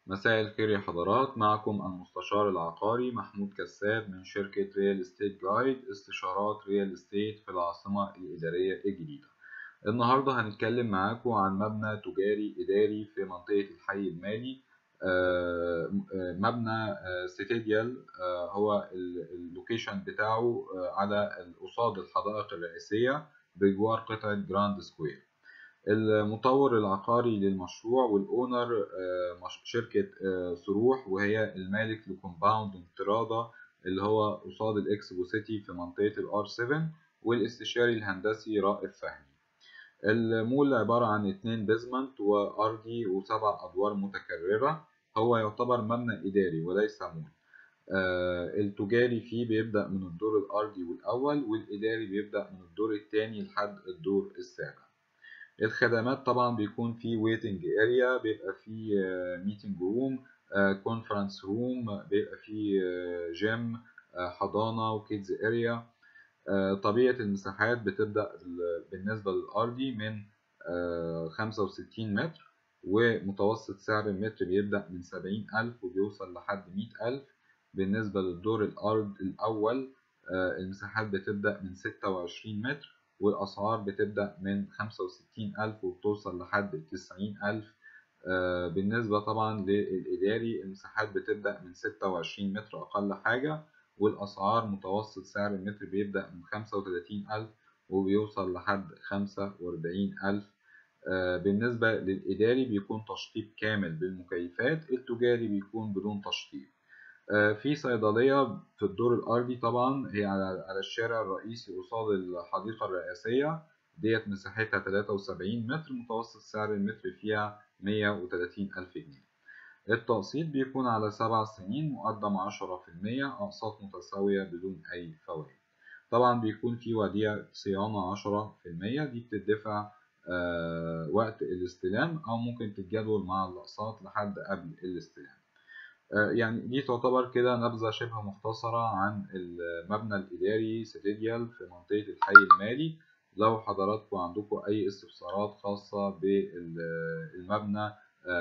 مساء الخير يا حضرات معكم المستشار العقاري محمود كساب من شركة ريال استيت جايد استشارات ريال استيت في العاصمة الإدارية الجديدة النهاردة هنتكلم معاكم عن مبنى تجاري إداري في منطقة الحي المالي آه، آه، مبنى آه، سيتيديال هو اللوكيشن بتاعه على قصاد الحدائق الرئيسية بجوار قطعة جراند سكوير المطور العقاري للمشروع والأونر شركة صروح وهي المالك لكومباوند انفرادة اللي هو قصاد الإكسبو سيتي في منطقة الآر 7 والاستشاري الهندسي رائف فهمي المول عبارة عن اتنين بيزمنت وأرضي وسبع أدوار متكررة هو يعتبر مبنى إداري وليس مول آه التجاري فيه بيبدأ من الدور الأرضي والأول والإداري بيبدأ من الدور الثاني لحد الدور السابع الخدمات طبعا بيكون في ويتنج اريا بيبقى في ميتنج روم كونفرنس روم بيبقى في جيم حضانة وكيدز اريا طبيعة المساحات بتبدأ بالنسبة للأرضي من 65 متر ومتوسط سعر المتر بيبدأ من 70 ألف وبيوصل لحد 100 ألف بالنسبة للدور الأرض الأول المساحات بتبدأ من 26 متر والأسعار بتبدأ من 65 ألف وبتوصل لحد 90 ألف بالنسبة طبعا للإداري المساحات بتبدأ من 26 متر أقل حاجة والأسعار متوسط سعر المتر بيبدأ من 35 ألف وبيوصل لحد 45 ألف بالنسبة للإداري بيكون تشطيب كامل بالمكيفات التجاري بيكون بدون تشطيب في صيدلية في الدور الأرضي طبعا هي على الشارع الرئيسي قصاد الحديقة الرئاسية ديت مساحتها 73 متر متوسط سعر المتر فيها 130 ألف جنيه التقسيط بيكون على سبع سنين مقدم 10% أقساط متساوية بدون أي فوائد طبعا بيكون في وديعة صيانة 10% دي بتدفع وقت الاستلام أو ممكن تتجدول مع الأقساط لحد قبل الاستلام يعني دي تعتبر كده نبذة شبه مختصرة عن المبنى الإداري سيتيديال في منطقة الحي المالي لو حضراتكم عندكم أي استفسارات خاصة بالمبنى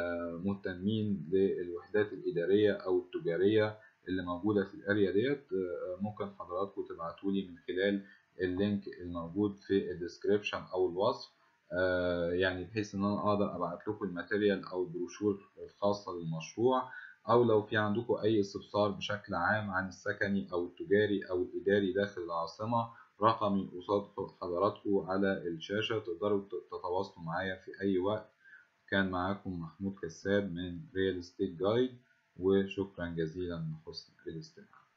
مهتمين للوحدات الإدارية أو التجارية اللي موجودة في الأريا ديت ممكن حضراتكم تبعتولي من خلال اللينك الموجود في الديسكريبشن أو الوصف يعني بحيث إن أنا أقدر أبعت لكم الماتيريال أو البروشور الخاصة للمشروع أو لو في عندكم أي استفسار بشكل عام عن السكني أو التجاري أو الإداري داخل العاصمة رقمي قصاد حضراتكم على الشاشة تقدروا تتواصلوا معايا في أي وقت كان معاكم محمود كساب من ريال استيت جايد وشكرا جزيلا لحسن الاستماع